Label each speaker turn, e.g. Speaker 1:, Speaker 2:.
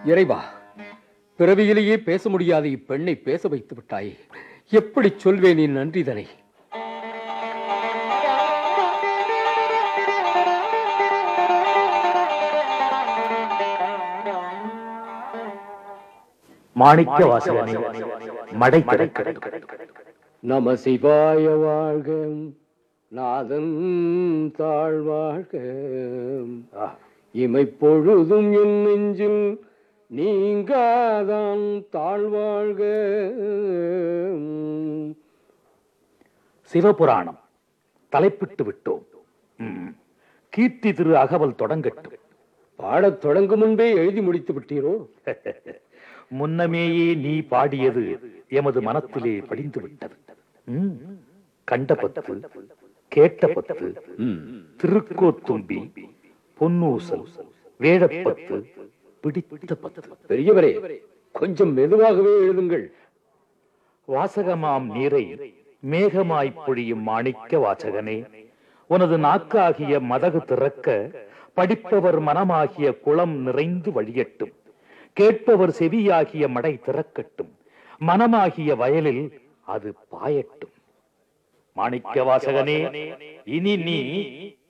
Speaker 1: இறைவா பிறவியிலேயே பேச முடியாத இப்பெண்ணை பேச வைத்து விட்டாயே எப்படி சொல்வேன் என் நன்றிதனை
Speaker 2: மாணிக்க வாசகனே மடை திறக்கட்டும்
Speaker 1: நம சிவாய வாழ்க நாதன் தாழ்வாழ்க இமைப்பொழுதும் என் நெஞ்சில் நீங்காதான் தாழ்வாழ்க
Speaker 2: சிவபுராணம் தலைப்பிட்டு விட்டோம் ம். கீர்த்தி திரு அகவல் தொடங்கட்டும்
Speaker 1: பாடத் தொடங்கும் முன்பே எழுதி முடித்து விட்டீரோ
Speaker 2: முன்னமேயே நீ பாடியது எமது மனத்திலே படிந்து விட்டது ம். கண்ட பத்து கேட்ட பத்து திருக்கோத்தும்பி பொன்னூசல் வேழப்பத்து பிடித்த பத்து
Speaker 1: பெரியவரே கொஞ்சம் மெதுவாகவே எழுதுங்கள்
Speaker 2: வாசகமாம் நீரை மேகமாய்ப் பொழியும் மாணிக்க வாசகனே உனது நாக்காகிய மதகு திறக்க படிப்பவர் மனமாகிய குளம் நிறைந்து வழியட்டும் கேட்பவர் செவியாகிய மடை திறக்கட்டும் மனமாகிய வயலில் அது பாயட்டும் மாணிக்க வாசகனே இனி நீ